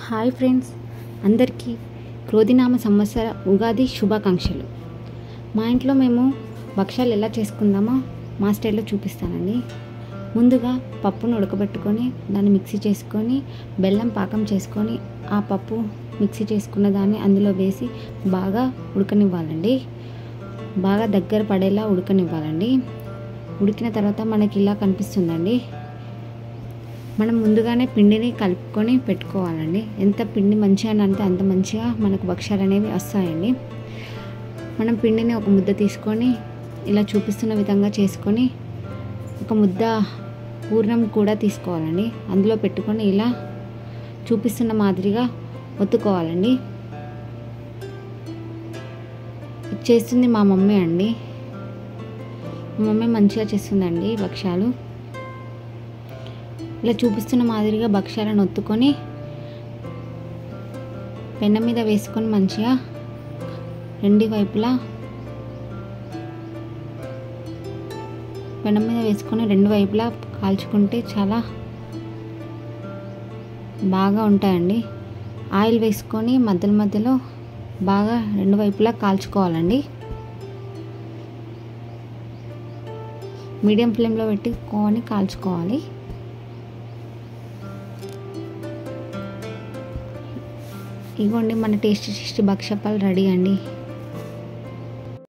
hi friends అందరికీ క్రోధినామ సంవత్సర ఉగాది శుభాకాంక్షలు మా ఇంట్లో మేము భక్ష్యాలు ఎలా చేసుకుందామో మా స్టైల్లో చూపిస్తానండి ముందుగా పప్పును ఉడకబెట్టుకొని దాన్ని మిక్సీ చేసుకొని బెల్లం పాకం చేసుకొని ఆ పప్పు మిక్సీ చేసుకున్న దాన్ని అందులో వేసి బాగా ఉడకనివ్వాలండి బాగా దగ్గర పడేలా ఉడకనివ్వాలండి ఉడికిన తర్వాత మనకి ఇలా కనిపిస్తుందండి మనం ముందుగానే పిండిని కలుపుకొని పెట్టుకోవాలండి ఎంత పిండి మంచిగా అంటే అంత మంచిగా మనకు భక్ష్యాలు అనేవి వస్తాయండి మనం పిండిని ఒక ముద్ద తీసుకొని ఇలా చూపిస్తున్న విధంగా చేసుకొని ఒక ముద్ద పూర్ణం కూడా తీసుకోవాలండి అందులో పెట్టుకొని ఇలా చూపిస్తున్న మాదిరిగా ఒత్తుకోవాలండి ఇది చేస్తుంది మా మమ్మీ అండి మా మమ్మీ మంచిగా చేస్తుందండి భక్ష్యాలు ఇలా చూపిస్తున్న మాదిరిగా భక్ష్యాలను ఒత్తుకొని పెన్న మీద వేసుకొని మంచిగా రెండు వైపులా పెనం మీద వేసుకొని రెండు వైపులా కాల్చుకుంటే చాలా బాగా ఉంటాయండి ఆయిల్ వేసుకొని మధ్యలో మధ్యలో బాగా రెండు వైపులా కాల్చుకోవాలండి మీడియం ఫ్లేమ్లో పెట్టుకొని కాల్చుకోవాలి ఇగోండి మన టేస్టీ టేస్టీ భక్షపాలు రెడీ అండి